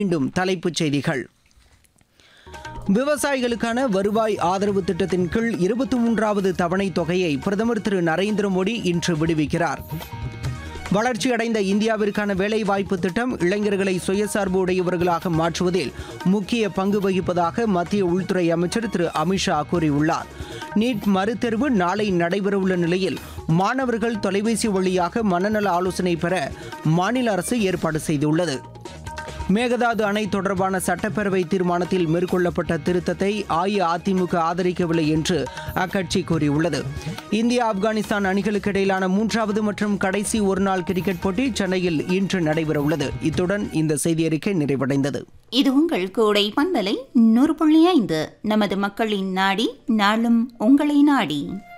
மீண்டும் தலைப்புச் செய்திகள் விவசாயிகளுக்கான வருவாய் ஆதரவு திட்டத்தின் கீழ் இருபத்தி மூன்றாவது தவணை தொகையை பிரதமர் திரு நரேந்திர மோடி இன்று விடுவிக்கிறார் வளர்ச்சியடைந்த இந்தியாவிற்கான வேலைவாய்ப்பு திட்டம் இளைஞர்களை சுயசார்பு உடையவர்களாக மாற்றுவதில் முக்கிய பங்கு வகிப்பதாக மத்திய உள்துறை அமைச்சர் திரு அமித்ஷா கூறியுள்ளார் நீட் மறுதேர்வு நாளை நடைபெறவுள்ள நிலையில் மாணவர்கள் தொலைபேசி வழியாக மனநல ஆலோசனை பெற மாநில அரசு ஏற்பாடு செய்துள்ளது மேகதாது அணை தொடர்பான சட்டப்பேரவை தீர்மானத்தில் மேற்கொள்ளப்பட்ட திருத்தத்தை அஇஅதிமுக ஆதரிக்கவில்லை என்று அக்கட்சி கூறியுள்ளது இந்தியா ஆப்கானிஸ்தான் அணிகளுக்கு இடையிலான மூன்றாவது மற்றும் கடைசி ஒருநாள் கிரிக்கெட் போட்டி சென்னையில் இன்று நடைபெறவுள்ளது இத்துடன் இந்த செய்தி அறிக்கை நிறைவடைந்தது இது உங்கள் கோடை பண்பலை நூறு புள்ளி ஐந்து நமது மக்களின் நாடி நாளும் உங்களை நாடி